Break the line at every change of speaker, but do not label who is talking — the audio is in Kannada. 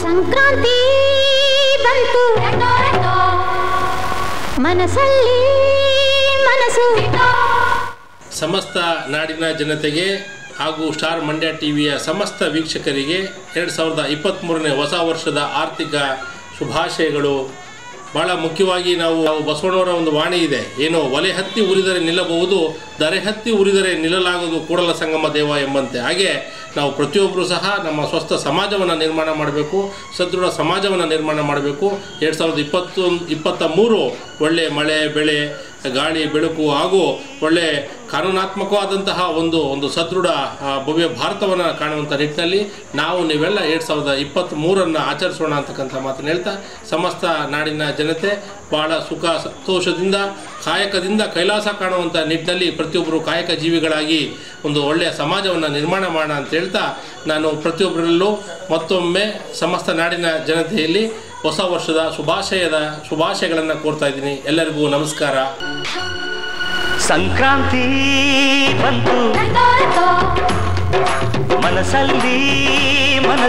ಸಂಕ್ರಾಂತಿ ಬಂತು ಮನಸ್ಸಲ್ಲಿ ಮನಸ್ಸು
ಸಮಸ್ತ ನಾಡಿನ ಜನತೆಗೆ ಹಾಗೂ ಸ್ಟಾರ್ ಮಂಡ್ಯ ಟಿವಿಯ ಸಮಸ್ತ ವೀಕ್ಷಕರಿಗೆ ಎರಡು ಸಾವಿರದ ಇಪ್ಪತ್ತ್ಮೂರನೇ ಹೊಸ ವರ್ಷದ ಆರ್ಥಿಕ ಶುಭಾಶಯಗಳು ಭಾಳ ಮುಖ್ಯವಾಗಿ ನಾವು ನಾವು ಬಸವಣ್ಣವರ ಒಂದು ವಾಣಿ ಇದೆ ಏನು ಒಲೆ ಹತ್ತಿ ಉರಿದರೆ ನಿಲ್ಲಬಹುದು ದರೆ ಹತ್ತಿ ಉರಿದರೆ ನಿಲ್ಲಲಾಗದು ಕೂಡಲ ಸಂಗಮ ದೇವ ಎಂಬಂತೆ ಹಾಗೆ ನಾವು ಪ್ರತಿಯೊಬ್ಬರು ಸಹ ನಮ್ಮ ಸ್ವಸ್ಥ ಸಮಾಜವನ್ನು ನಿರ್ಮಾಣ ಮಾಡಬೇಕು ಸದೃಢ ಸಮಾಜವನ್ನು ನಿರ್ಮಾಣ ಮಾಡಬೇಕು ಎರಡು ಸಾವಿರದ ಇಪ್ಪತ್ತು ಇಪ್ಪತ್ತ ಮೂರು ಒಳ್ಳೆಯ ಮಳೆ ಬೆಳೆ ಗಾಳಿ ಬೆಳಕು ಹಾಗೂ ಒಳ್ಳೆ ಕಾನೂನಾತ್ಮಕವಾದಂತಹ ಒಂದು ಒಂದು ಸದೃಢ ಆ, ಭವ್ಯ ಭಾರತವನ್ನು ಕಾಣುವಂಥ ನಿಟ್ಟಿನಲ್ಲಿ ನಾವು ನೀವೆಲ್ಲ ಎರಡು ಸಾವಿರದ ಇಪ್ಪತ್ತ್ ಮೂರನ್ನು ಆಚರಿಸೋಣ ಅಂತಕ್ಕಂಥ ಮಾತನ್ನು ಹೇಳ್ತಾ ಸಮಸ್ತ ನಾಡಿನ ಜನತೆ ಭಾಳ ಸುಖ ಸಂತೋಷದಿಂದ ಕಾಯಕದಿಂದ ಕೈಲಾಸ ಕಾಣುವಂಥ ನಿಟ್ಟಿನಲ್ಲಿ ಪ್ರತಿಯೊಬ್ಬರು ಕಾಯಕ ಜೀವಿಗಳಾಗಿ ಒಂದು ಒಳ್ಳೆಯ ಸಮಾಜವನ್ನು ನಿರ್ಮಾಣ ಮಾಡೋಣ ಅಂತ ಹೇಳ್ತಾ ನಾನು ಪ್ರತಿಯೊಬ್ಬರಲ್ಲೂ ಮತ್ತೊಮ್ಮೆ ಸಮಸ್ತ ನಾಡಿನ ಜನತೆಯಲ್ಲಿ ಹೊಸ ವರ್ಷದ ಶುಭಾಶಯದ ಶುಭಾಶಯಗಳನ್ನು ಕೋರ್ತಾ ಇದ್ದೀನಿ ಎಲ್ಲರಿಗೂ ನಮಸ್ಕಾರ
ಸಂಕ್ರಾಂತಿ ಬಂತು ಮನಸ್ಸಲ್ಲಿ